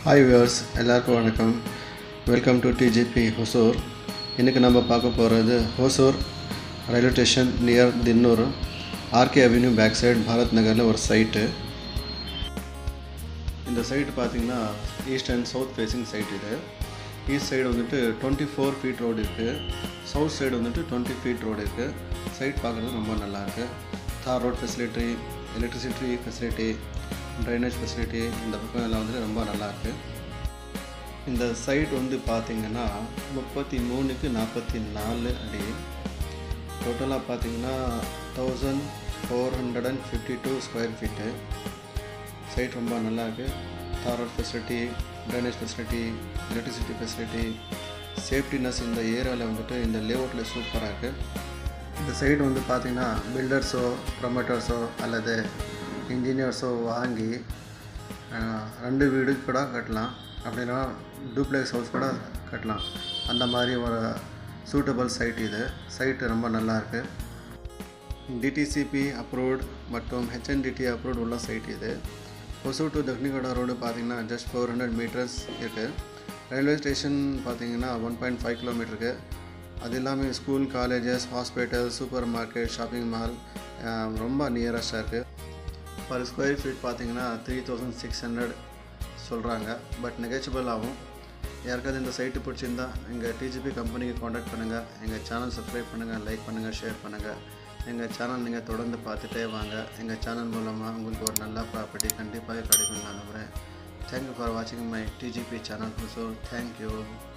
hi viewers எல்லாருக்கும் வணக்கம் welcome to DGP Hosur இன்றைக்கி நம்ம பார்க்க போகிறது Hosur railway station near Thinnur RK avenue back side Bharat நகரில் ஒரு சைட்டு இந்த சைட்டு பார்த்தீங்கன்னா east and south facing site இது ஈஸ்ட் சைடு வந்துட்டு டுவெண்ட்டி ஃபோர் ஃபீட் ரோடு இருக்குது சவுத் சைடு வந்துட்டு டுவெண்ட்டி ஃபீட் ரோடு இருக்குது சைட் பார்க்குறது ரொம்ப நல்லாயிருக்கு tar road facility electricity facility drainage facility இந்த பக்கம் எல்லாம் வந்துட்டு ரொம்ப நல்லாயிருக்கு இந்த சைட் வந்து பார்த்தீங்கன்னா முப்பத்தி மூணுக்கு நாற்பத்தி நாலு அடி டோட்டலாக பார்த்தீங்கன்னா thousand four hundred and fifty two square feet site ரொம்ப நல்லா இருக்குது tar road facility drainage facility electricity facility safetiness இந்த ஏரியாவில் வந்துட்டு இந்த லேஅவுட்டில் சூப்பராக இருக்குது இந்த சைடு வந்து பார்த்திங்கன்னா பில்டர்ஸோ ப்ரொமோட்டர்ஸோ அல்லது இன்ஜினியர்ஸோ வாங்கி அஹ், ரெண்டு வீடு கூட கட்டலாம் அப்படின்னா டூப்ளெக்ஸ் ஹவுஸ் கூட கட்டலாம் அந்த மாதிரி ஒரு சூட்டபிள் சைட் இது சைட்டு ரொம்ப நல்லா இருக்கு டிடிசிபி அப்ரூவ்ட் மற்றும் ஹெச்என்டிடி அப்ரூவ்ட் உள்ள சைட் இது ஒசூர் டு தக்னிகோடா ரோடு பார்த்தீங்கன்னா ஜஸ்ட் ஃபோர் ஹண்ட்ரட் மீட்டர்ஸ் இருக்குது ரயில்வே ஸ்டேஷன் பார்த்தீங்கன்னா ஒன் பாயிண்ட் ஃபைவ் கிலோமீட்டருக்கு அது இல்லாமல் school colleges hospital super market shopping mall ரொம்ப நியரஸ்ட்டாக இருக்குது பர் ஸ்கொயர் ஃபீட் பார்த்தீங்கன்னா த்ரீ தௌசண்ட் சிக்ஸ் ஹண்ட்ரட் சொல்கிறாங்க பட் நெகச்சிபிள் ஆகும் யாருக்காவது இந்த சைட்டு பிடிச்சிருந்தா எங்கள் டிஜிபி கம்பெனிக்கு காண்டாக்ட் பண்ணுங்கள் எங்கள் சேனல் சப்ஸ்கிரைப் பண்ணுங்கள் லைக் பண்ணுங்கள் ஷேர் பண்ணுங்கள் எங்கள் சேனல் நீங்கள் தொடர்ந்து பார்த்துட்டே வாங்க எங்கள் சேனல் மூலமாக உங்களுக்கு ஒரு நல்ல ப்ராப்பர்ட்டி கண்டிப்பாக கிடைக்கும் நான் நம்புகிறேன் தேங்க்யூ ஃபார் வாட்சிங் my DGP channel so thank you